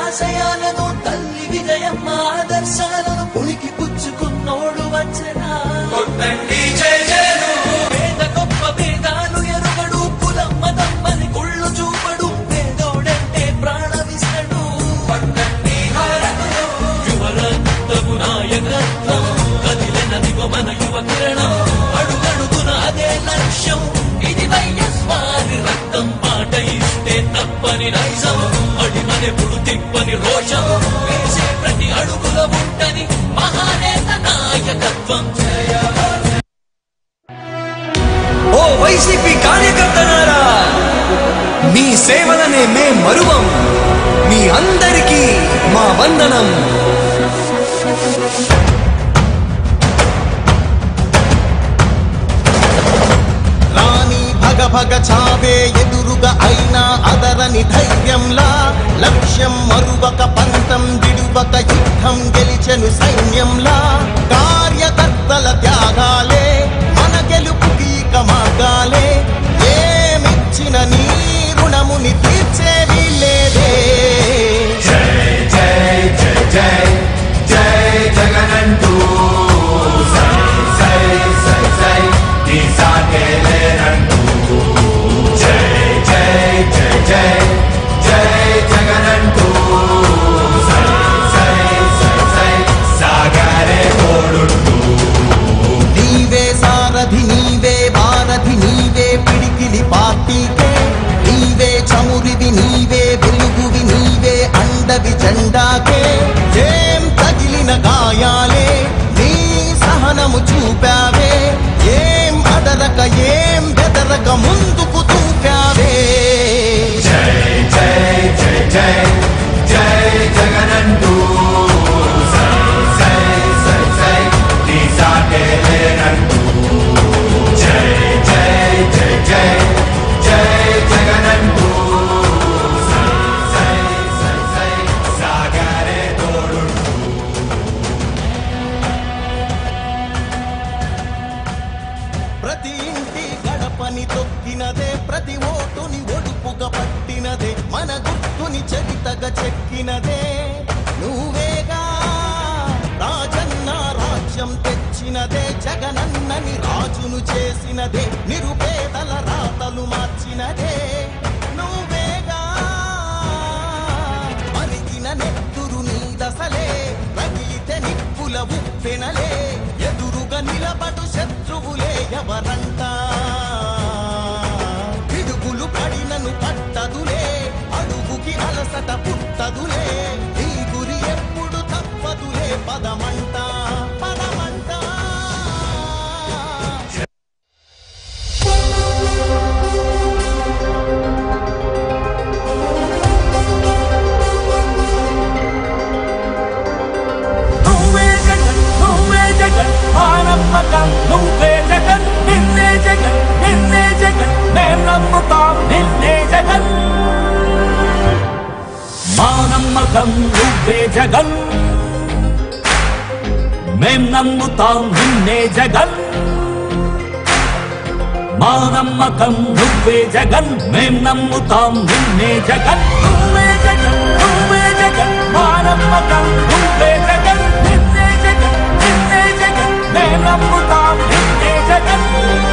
ఆశయాలను తల్లి విజయమ్మ ఆదర్శాలను పులికి పుచ్చుకున్నోడు వచ్చనా పేద గొప్ప భేదాలు ఎరుగడు కులం మతం అని కుళ్ళు చూపడు పేదోడంటే ప్రాణమిస్తడు యువరక్తము నాయకత్వం కదిలినదిగో మన యువ కిరణం అడుగడుగున అదే లక్ష్యం ఇది వైఎస్వారి రక్తం పాట ఇస్తే తప్పని నైజం అడిమనెప్పుడు తిప్పని రోషం వేసే ప్రతి అడుగుల ఉంటని మహానేత నాయకత్వం ఓ వైసీపీ కార్యకర్తలారా మీ సేవలనే మే మరువం మీ అందరికీ మా వందనం రాణి భగ భగ చావే ఎదురుగా అయినా అదరని ధైర్యంలా లక్ష్యం మరువక పంతం విడువక యుద్ధం గెలిచెను సైన్యంలా కార్యకర్తల త్యాగాలే మన గెలుపుకి ఇక మార్గాలే ఏమిచ్చిన నీ రుణముని తీర్చేది లేదే నీవే సారథి నీవే వారధి నీవే పిడికిలి పార్టీకే నీవే చమురివి నీవే వెలుగువి నీవే అండవి జెండాకే ఏం తగిలిన గాయాలే నీ సహనము చూపావే ఏం అదరక ఏం బెదరక ముందుకు చూపావే ప్రతి ఇంటి గడపని తొక్కినదే ప్రతి ఓటుని ఒడుపుగా పట్టినదే మన గుర్తుని చరితగా చెక్కినదే నువ్వేగా రాజన్న రాజ్యం తెచ్చినదే జగనన్నని రాజును చేసినదే నిరుపేదల రాతలు మార్చినదే నువ్వేగా మరిగిన నెత్తురు నీ దశలే రగిలితే నిప్పుల ఉప్పెనలే ఎదురుగా నిలబడు శత్రువులే ఎవరంట పిడుగులు పడినను పట్టదులే అడుగుకి అలసట పుట్టదులే నీ గురి ఎప్పుడు తప్పదులే పదమంట పదమంట నువ్వే జగన్ నువ్వే జగన్ మానమ్మకం నువ్వే జగన్ నిన్నే జగన్ నిన్నే జగన్ మేం నమ్ముతాం నిన్నే జగన్ మానమ్మకం నువ్వే జగన్ మేం నమ్ముతాం నిన్నే జగన్ మా నమ్మకం నువ్వే జగన్ మేం నమ్ముతాం నిన్నే జగన్ నువ్వే జగన్ నువ్వే జగన్ మా నమ్మకం నువ్వే జగన్ నిన్నే జగన్ నిన్నే జగన్ మేం నమ్ముతాం నిన్నే జగన్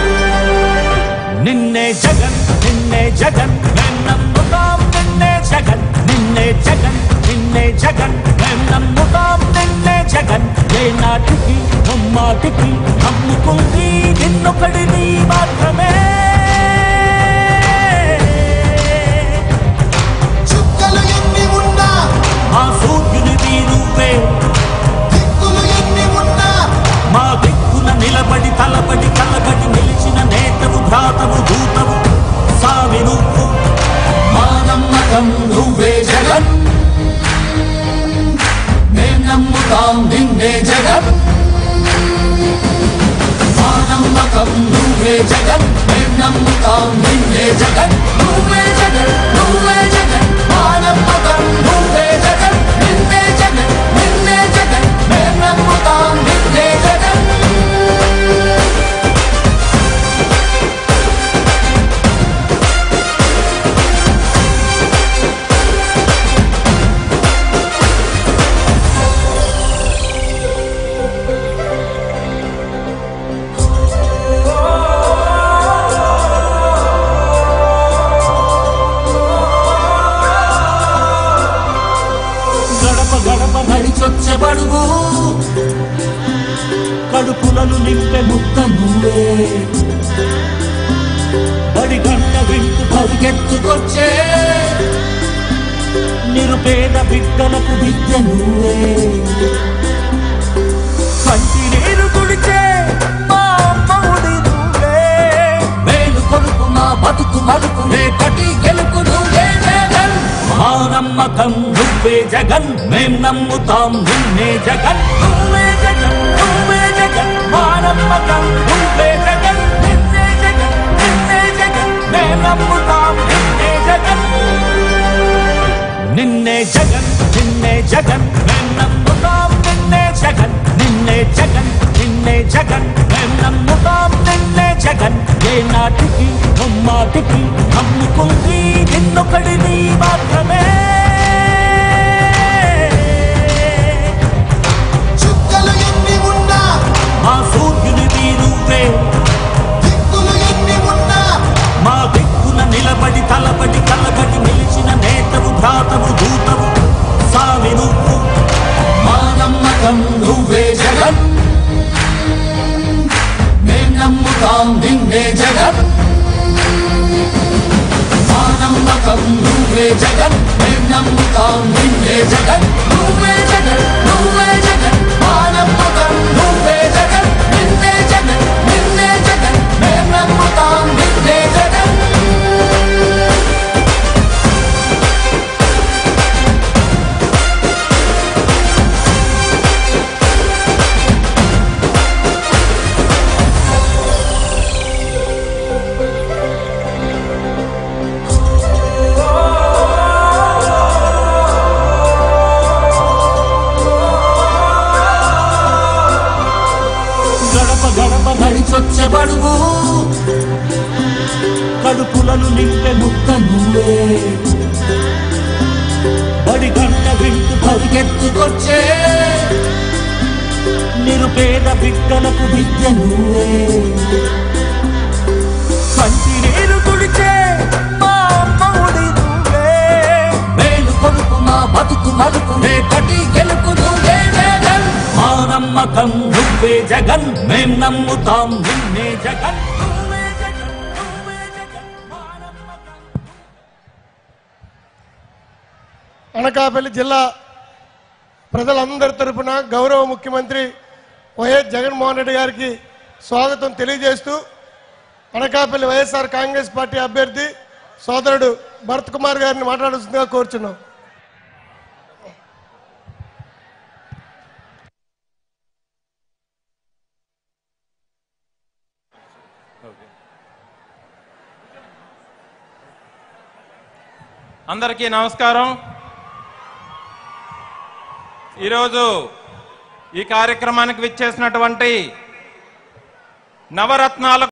నిన్నే జగన్ నిన్నే జగన్ మేం నమ్ముతాం నిన్నే జగన్ నిన్నే జగన్ నిన్నే జగన్ మేం నమ్ముతాం నిన్నే జగన్ ఏ నాటికి నమ్మాటికి నమ్ముకుంది నిన్నొకడిని మాత్రమే చుక్కలు ఎన్ని ఉన్నా ఆ సూర్యునిది నువ్వే దిక్కులు ఎన్ని ఉన్నా మా దిక్కున నిలబడి తలబడి కలబడి నిలిచిన నేతవు భ్రాతవు దూతవు సావి నువ్వు మా నమ్మకం నువ్వే జగన్ మేం నమ్ముతాం నిన్నే జగన్ మా నమ్మకం నువ్వే జగన్ మేం నమ్ముతాం నిన్నే జగన్ నువ్వే జగన్ నువ్వే జగన్ మా నమ్మకం నువ్వే జగన్ నిన్నే జగన్ నిన్నే జగన్ మేం నమ్ముతాం నిన్నే జగన్ కడుపులను నింపే ముక్క నువ్వే బడి గంట వింటూ పరిగెత్తుకొచ్చే నిరుపేద బిడ్డలకు విద్య నువ్వే కంటి నీరు కుడిచే మా అమ్మవుడి నువ్వే వేలు కొడుకు మా బతుకు మడుకు కటి గెలుపు నువ్వే జగన్ మా నమ్మకం నువ్వే జగన్ మేం నమ్ముతాం నిన్నే జగన్ నువ్వే జగన్ నువ్వే జగన్ మా నమ్మకం నువ్వే జగన్ నిన్నే జగన్ నిన్నే జగన్ మేం నమ్ముతాం నిన్నే జగన్ నిన్నే జగన్ నిన్నే జగన్ మేం నమ్ముతాం నిన్నే జగన్ నిన్నే జగన్ నిన్నే జగన్ మేం నమ్ముతాం నిన్నే జగన్ ఏ నాటికి బొమ్మాటికి నమ్ముకుంది నిన్నొకడిని మాత్రమే చుక్కలు ఎన్ని ఉన్నా మా సూర్యునివి నువ్వే దిక్కులు ఎన్ని ఉన్నా మా దిక్కున నిలబడి తలబడి కలబడి నిలిచిన నేతవు భ్రాతవు దూతవు సామి నువ్వు మా నమ్మకం నువ్వే జగన్ మేం నమ్ముతాం నిన్నే జగన్ మా నమ్మకం నువ్వే జగన్ మేం నమ్ముతాం నిన్నే జగన్ నువ్వే జగన్ నువ్వే జగన్ మా నమ్మకం నువ్వే జగన్ నిన్నే జగన్ నిన్నే జగన్ మేం నమ్ముతాం నిన్నే జగన్ గడప గడప నడిచొచ్చే బడుగు కడుపులను నింపే ముక్క నువ్వే బడి గంట వింటూ పరిగెత్తుకొచ్చే నిరుపేద బిడ్డలకు విద్య నువ్వే కంటి నీరు కుడిచే మా అమ్మవుడి నువ్వే మేలు కొడుకు మా బతుకు మడుకు కటి గెలుపు నువ్వే జగన్ మా నమ్మకం నువ్వే జగన్ మేం నమ్ముతాం నిన్నే జగన్ నువ్వే జగన్ నువ్వే జగన్ మా నమ్మకం అనకాపల్లి జిల్లా ప్రజలందరి తరపున గౌరవ ముఖ్యమంత్రి వైఎస్ జగన్మోహన్ రెడ్డి గారికి స్వాగతం తెలియజేస్తూ అనకాపల్లి వైఎస్ఆర్ కాంగ్రెస్ పార్టీ అభ్యర్థి సోదరుడు భరత్ కుమార్ గారిని మాట్లాడుతుందిగా కోరుచున్నాం అందరికీ నమస్కారం ఈరోజు ఈ కార్యక్రమానికి విచ్చేసినటువంటి నవరత్నాల